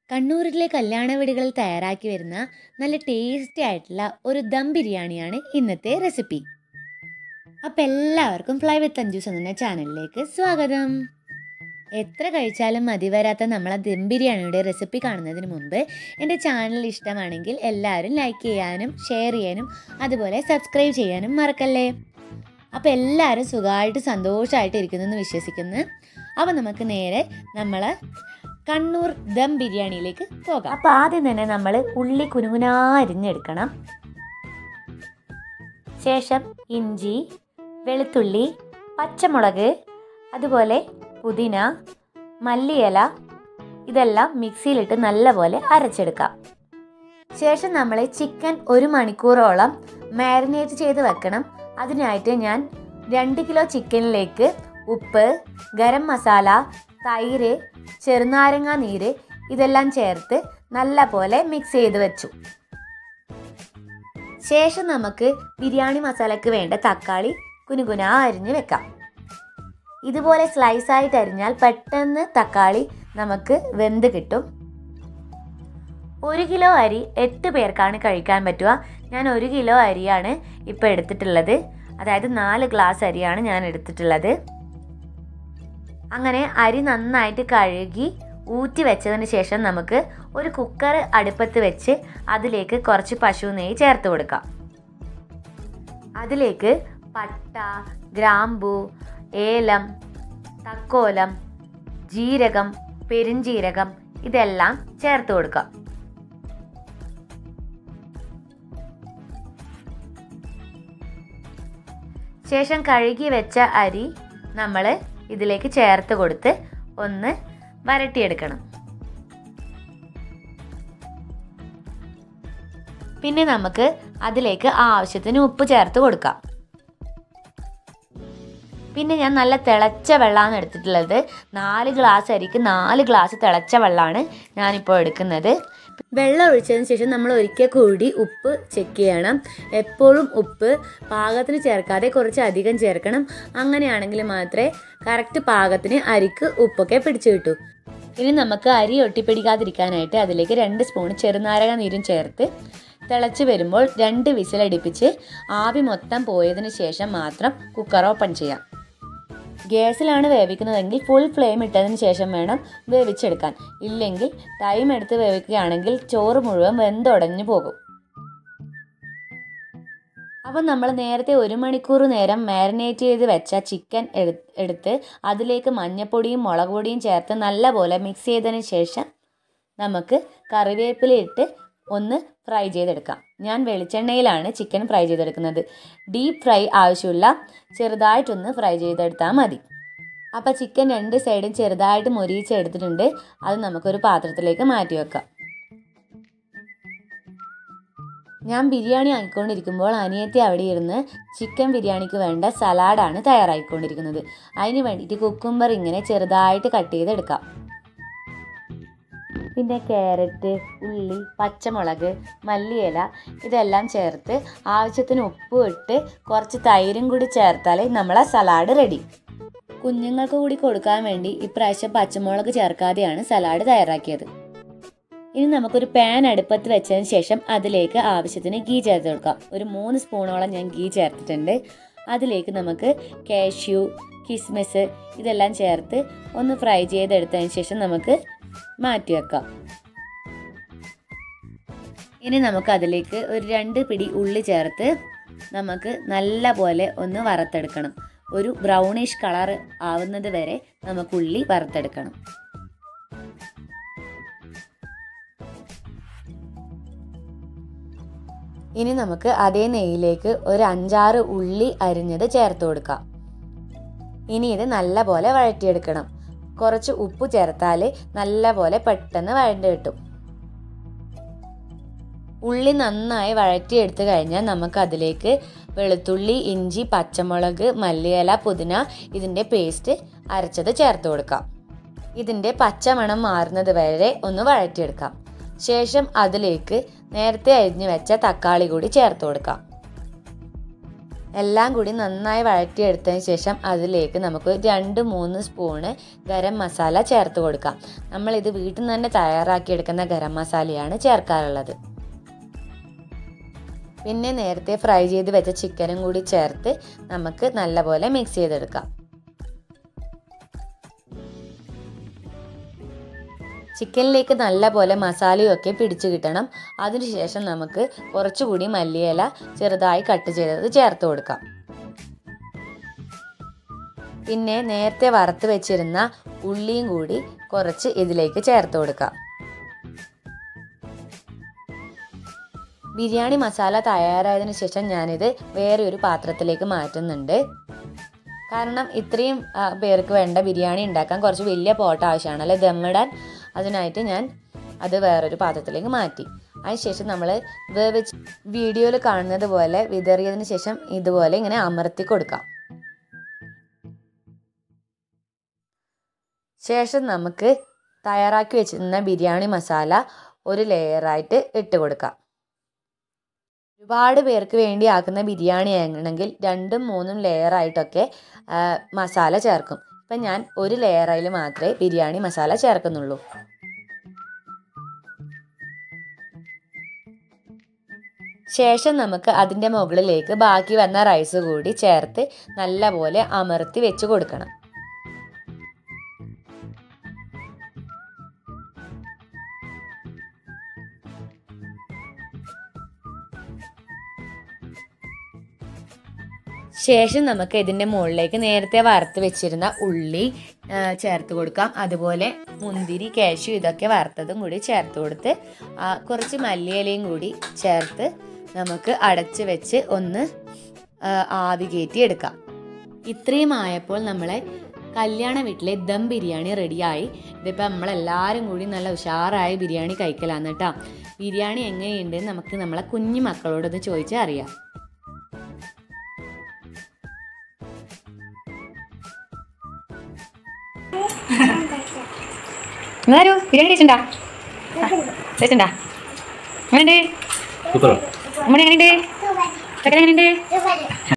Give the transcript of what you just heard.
കണ്ണൂരിലെ കല്യാണ വീടുകളിൽ തയ്യാറാക്കി വരുന്ന നല്ല ടേസ്റ്റി ആയിട്ടുള്ള ഒരു ദം ബിരിയാണിയാണ് ഇന്നത്തെ റെസിപ്പി അപ്പം എല്ലാവർക്കും ഫ്ലൈ വിത്ത് അഞ്ജൂസ് എന്ന ചാനലിലേക്ക് സ്വാഗതം എത്ര കഴിച്ചാലും മതി വരാത്ത നമ്മളെ ദം ബിരിയാണിയുടെ റെസിപ്പി കാണുന്നതിന് മുമ്പ് എൻ്റെ ചാനൽ ഇഷ്ടമാണെങ്കിൽ എല്ലാവരും ലൈക്ക് ചെയ്യാനും ഷെയർ ചെയ്യാനും അതുപോലെ സബ്സ്ക്രൈബ് ചെയ്യാനും മറക്കല്ലേ അപ്പോൾ എല്ലാവരും സുഖമായിട്ട് സന്തോഷമായിട്ട് ഇരിക്കുന്നെന്ന് വിശ്വസിക്കുന്നു അപ്പോൾ നമുക്ക് നേരെ നമ്മൾ കണ്ണൂർ ദം ബിരിയാണിയിലേക്ക് പോകാം അപ്പോൾ ആദ്യം തന്നെ നമ്മൾ ഉള്ളി കുനുകുനാ അരിഞ്ഞെടുക്കണം ശേഷം ഇഞ്ചി വെളുത്തുള്ളി പച്ചമുളക് അതുപോലെ പുതിന മല്ലിയില ഇതെല്ലാം മിക്സിയിലിട്ട് നല്ലപോലെ അരച്ചെടുക്കാം ശേഷം നമ്മൾ ചിക്കൻ ഒരു മണിക്കൂറോളം മാരിനേറ്റ് ചെയ്ത് വെക്കണം അതിനായിട്ട് ഞാൻ രണ്ട് കിലോ ചിക്കനിലേക്ക് ഉപ്പ് ഗരം മസാല തൈര് ചെറുനാരങ്ങ നീര് ഇതെല്ലാം ചേർത്ത് നല്ല പോലെ മിക്സ് ചെയ്ത് വെച്ചു ശേഷം നമുക്ക് ബിരിയാണി മസാലയ്ക്ക് വേണ്ട തക്കാളി കുനുകുന അരിഞ്ഞ് വെക്കാം ഇതുപോലെ സ്ലൈസ് ആയിട്ട് അരിഞ്ഞാൽ പെട്ടെന്ന് തക്കാളി നമുക്ക് വെന്ത് കിട്ടും ഒരു കിലോ അരി എട്ട് പേർക്കാണ് കഴിക്കാൻ പറ്റുക ഞാൻ ഒരു കിലോ അരിയാണ് ഇപ്പോൾ എടുത്തിട്ടുള്ളത് അതായത് നാല് ഗ്ലാസ് അരിയാണ് ഞാൻ എടുത്തിട്ടുള്ളത് അങ്ങനെ അരി നന്നായിട്ട് കഴുകി ഊറ്റി വെച്ചതിന് ശേഷം നമുക്ക് ഒരു കുക്കർ അടുപ്പത്ത് വെച്ച് അതിലേക്ക് കുറച്ച് പശു നെയ്യ് ചേർത്ത് കൊടുക്കാം അതിലേക്ക് പട്ട ഗ്രാമ്പു ഏലം തക്കോലം ജീരകം പെരുംജീരകം ഇതെല്ലാം ചേർത്ത് കൊടുക്കാം ശേഷം കഴുകി വെച്ച അരി നമ്മൾ ഇതിലേക്ക് ചേർത്ത് കൊടുത്ത് ഒന്ന് വരട്ടിയെടുക്കണം പിന്നെ നമുക്ക് അതിലേക്ക് ആവശ്യത്തിന് ഉപ്പ് ചേർത്ത് കൊടുക്കാം പിന്നെ ഞാൻ നല്ല തിളച്ച വെള്ളമാണ് എടുത്തിട്ടുള്ളത് നാല് ഗ്ലാസ് അരിക്ക് നാല് ഗ്ലാസ് തിളച്ച വെള്ളമാണ് ഞാനിപ്പോൾ എടുക്കുന്നത് വെള്ളം ഒഴിച്ചതിന് ശേഷം നമ്മൾ ഒരിക്കൽ കൂടി ഉപ്പ് ചെക്ക് ചെയ്യണം എപ്പോഴും ഉപ്പ് പാകത്തിന് ചേർക്കാതെ കുറച്ച് അധികം ചേർക്കണം അങ്ങനെയാണെങ്കിൽ മാത്രമേ കറക്റ്റ് പാകത്തിന് അരിക്ക് ഉപ്പൊക്കെ പിടിച്ചു കിട്ടൂ ഇനി നമുക്ക് അരി ഒട്ടിപ്പിടിക്കാതിരിക്കാനായിട്ട് അതിലേക്ക് രണ്ട് സ്പൂൺ ചെറുനാരക നീരും ചേർത്ത് തിളച്ച് വരുമ്പോൾ രണ്ട് വിസിലടിപ്പിച്ച് ആവി മൊത്തം പോയതിന് ശേഷം മാത്രം കുക്കർ ഓപ്പൺ ചെയ്യാം ഗ്യാസിലാണ് വേവിക്കുന്നതെങ്കിൽ ഫുൾ ഫ്ലെയിം ഇട്ടതിന് ശേഷം വേണം വേവിച്ചെടുക്കാൻ ഇല്ലെങ്കിൽ ടൈം എടുത്ത് വേവിക്കുകയാണെങ്കിൽ ചോറ് മുഴുവൻ വെന്തുടഞ്ഞു പോകും അപ്പം നമ്മൾ നേരത്തെ ഒരു മണിക്കൂർ നേരം മാരിനേറ്റ് ചെയ്ത് വെച്ച ചിക്കൻ എടുത്ത് അതിലേക്ക് മഞ്ഞപ്പൊടിയും മുളക് പൊടിയും ചേർത്ത് നല്ലപോലെ മിക്സ് ചെയ്തതിന് ശേഷം നമുക്ക് കറിവേപ്പില ഇട്ട് ഒന്ന് ഫ്രൈ ചെയ്തെടുക്കാം ഞാൻ വെളിച്ചെണ്ണയിലാണ് ചിക്കൻ ഫ്രൈ ചെയ്തെടുക്കുന്നത് ഡീപ്പ് ഫ്രൈ ആവശ്യമില്ല ചെറുതായിട്ടൊന്ന് ഫ്രൈ ചെയ്തെടുത്താൽ മതി അപ്പോൾ ചിക്കൻ രണ്ട് സൈഡും ചെറുതായിട്ട് മൊരിയിച്ചെടുത്തിട്ടുണ്ട് അത് നമുക്കൊരു പാത്രത്തിലേക്ക് മാറ്റി വെക്കാം ഞാൻ ബിരിയാണി ആക്കിക്കൊണ്ടിരിക്കുമ്പോൾ അനിയത്തി അവിടെ ഇരുന്ന് ചിക്കൻ ബിരിയാണിക്ക് വേണ്ട സലാഡാണ് തയ്യാറാക്കിക്കൊണ്ടിരിക്കുന്നത് അതിന് വേണ്ടിയിട്ട് കുക്കുംബർ ഇങ്ങനെ ചെറുതായിട്ട് കട്ട് ചെയ്തെടുക്കാം പിന്നെ ക്യാരറ്റ് ഉള്ളി പച്ചമുളക് മല്ലിയില ഇതെല്ലാം ചേർത്ത് ആവശ്യത്തിന് ഉപ്പും ഇട്ട് കുറച്ച് തൈരും കൂടി ചേർത്താൽ നമ്മളെ സലാഡ് റെഡി കുഞ്ഞുങ്ങൾക്ക് കൂടി കൊടുക്കാൻ വേണ്ടി ഇപ്രാവശ്യം പച്ചമുളക് ചേർക്കാതെയാണ് സലാഡ് തയ്യാറാക്കിയത് ഇനി നമുക്കൊരു പാൻ അടുപ്പത്ത് വെച്ചതിന് ശേഷം അതിലേക്ക് ആവശ്യത്തിന് ഗീ ചേർത്ത് കൊടുക്കാം ഒരു മൂന്ന് സ്പൂണോളം ഞാൻ ഗീ ചേർത്തിട്ടുണ്ട് അതിലേക്ക് നമുക്ക് കാഷ്യൂ കിസ്മിസ് ഇതെല്ലാം ചേർത്ത് ഒന്ന് ഫ്രൈ ചെയ്തെടുത്തതിന് ശേഷം നമുക്ക് മാറ്റി വെക്കാം ഇനി നമുക്ക് അതിലേക്ക് ഒരു രണ്ട് പിടി ഉള്ളി ചേർത്ത് നമുക്ക് നല്ല പോലെ ഒന്ന് വറുത്തെടുക്കണം ഒരു ബ്രൗണിഷ് കളർ ആവുന്നത് വരെ നമുക്ക് ഉള്ളി വറുത്തെടുക്കണം ഇനി നമുക്ക് അതേ നെയ്യിലേക്ക് ഒരു അഞ്ചാറ് ഉള്ളി അരിഞ്ഞത് ചേർത്ത് കൊടുക്കാം ഇനി ഇത് നല്ല പോലെ വഴറ്റിയെടുക്കണം കുറച്ച് ഉപ്പ് ചേർത്താൽ നല്ല പോലെ പെട്ടെന്ന് വഴണ്ട് കിട്ടും ഉള്ളി നന്നായി വഴറ്റിയെടുത്ത് കഴിഞ്ഞാൽ നമുക്ക് അതിലേക്ക് വെളുത്തുള്ളി ഇഞ്ചി പച്ചമുളക് മല്ലിയില പുതിന ഇതിൻ്റെ പേസ്റ്റ് അരച്ചത് ചേർത്ത് കൊടുക്കാം ഇതിൻ്റെ പച്ചമണം മാറുന്നത് വരെ ഒന്ന് വഴറ്റിയെടുക്കാം ശേഷം അതിലേക്ക് നേരത്തെ അരിഞ്ഞു വെച്ച തക്കാളി കൂടി ചേർത്ത് കൊടുക്കാം എല്ലാം കൂടി നന്നായി വഴറ്റിയെടുത്തതിന് ശേഷം അതിലേക്ക് നമുക്ക് രണ്ട് മൂന്ന് സ്പൂണ് ഗരം മസാല ചേർത്ത് കൊടുക്കാം നമ്മളിത് വീട്ടിൽ നിന്ന് തന്നെ തയ്യാറാക്കിയെടുക്കുന്ന ഗരം മസാലയാണ് ചേർക്കാറുള്ളത് പിന്നെ നേരത്തെ ഫ്രൈ ചെയ്ത് വെച്ച ചിക്കനും കൂടി ചേർത്ത് നമുക്ക് നല്ലപോലെ മിക്സ് ചെയ്തെടുക്കാം ചിക്കനിലേക്ക് നല്ലപോലെ മസാലയൊക്കെ പിടിച്ചു കിട്ടണം അതിനുശേഷം നമുക്ക് കുറച്ചുകൂടി മല്ലിയില ചെറുതായി കട്ട് ചെയ്തത് ചേർത്ത് കൊടുക്കാം പിന്നെ നേരത്തെ വറുത്ത് വെച്ചിരുന്ന ഉള്ളിയും കൂടി കുറച്ച് ഇതിലേക്ക് ചേർത്ത് കൊടുക്കാം ബിരിയാണി മസാല തയ്യാറായതിനു ശേഷം ഞാനിത് വേറെ ഒരു പാത്രത്തിലേക്ക് മാറ്റുന്നുണ്ട് കാരണം ഇത്രയും ആ, പേർക്ക് വേണ്ട ബിരിയാണി ഉണ്ടാക്കാൻ കുറച്ച് വലിയ പോട്ട് ആവശ്യമാണ് അല്ലെ ദമ്മിടാൻ അതിനായിട്ട് ഞാൻ അത് വേറൊരു പാത്രത്തിലേക്ക് മാറ്റി അതിനുശേഷം നമ്മൾ വേവിച്ച് വീഡിയോയിൽ കാണുന്നത് പോലെ വിതറിയതിന് ശേഷം ഇതുപോലെ ഇങ്ങനെ അമർത്തി കൊടുക്കാം ശേഷം നമുക്ക് തയ്യാറാക്കി വെച്ചിരുന്ന ബിരിയാണി മസാല ഒരു ലെയറായിട്ട് ഇട്ട് കൊടുക്കാം ഒരുപാട് പേർക്ക് വേണ്ടി ആക്കുന്ന ബിരിയാണി ആണെങ്കിൽ രണ്ടും മൂന്നും ലെയറായിട്ടൊക്കെ ആ, മസാല ചേർക്കും ഇപ്പം ഞാൻ ഒരു ലെയറിൽ മാത്രമേ ബിരിയാണി മസാല ചേർക്കുന്നുള്ളൂ ശേഷം നമുക്ക് അതിൻ്റെ മുകളിലേക്ക് ബാക്കി വന്ന റൈസ് കൂടി ചേർത്ത് നല്ലപോലെ അമർത്തി വെച്ച് കൊടുക്കണം ശേഷം നമുക്ക് ഇതിൻ്റെ മുകളിലേക്ക് നേരത്തെ വറുത്ത് വെച്ചിരുന്ന ഉള്ളി ആ, ചേർത്ത് കൊടുക്കാം അതുപോലെ മുന്തിരി കാഷ്യു ഇതൊക്കെ വറുത്തതും കൂടി ചേർത്ത് കൊടുത്ത് ആ, കുറച്ച് മല്ലിയിലയും കൂടി ചേർത്ത് നമുക്ക് അടച്ച് വെച്ച് ഒന്ന് ആ, ആവി കയറ്റി എടുക്കാം ഇത്രയും ആയപ്പോൾ നമ്മളെ കല്യാണ വീട്ടിലെ ദം ബിരിയാണി റെഡിയായി ഇതിപ്പോൾ നമ്മളെല്ലാവരും കൂടി നല്ല ഉഷാറായ ബിരിയാണി കഴിക്കലാന്ന് കേട്ടോ ബിരിയാണി എങ്ങനെയുണ്ട് നമുക്ക് നമ്മളെ കുഞ്ഞു മക്കളോടൊന്ന് ചോദിച്ചാൽ അറിയാം എന്നാരു ബിരിയാണി കഴിച്ചിട്ടുണ്ടാ കഴിച്ചിട്ടുണ്ടാ എങ്ങനെയുണ്ട് സൂപ്പറാണ് അമ്മ എങ്ങനെയുണ്ട് ചക്കര എങ്ങനെയുണ്ട്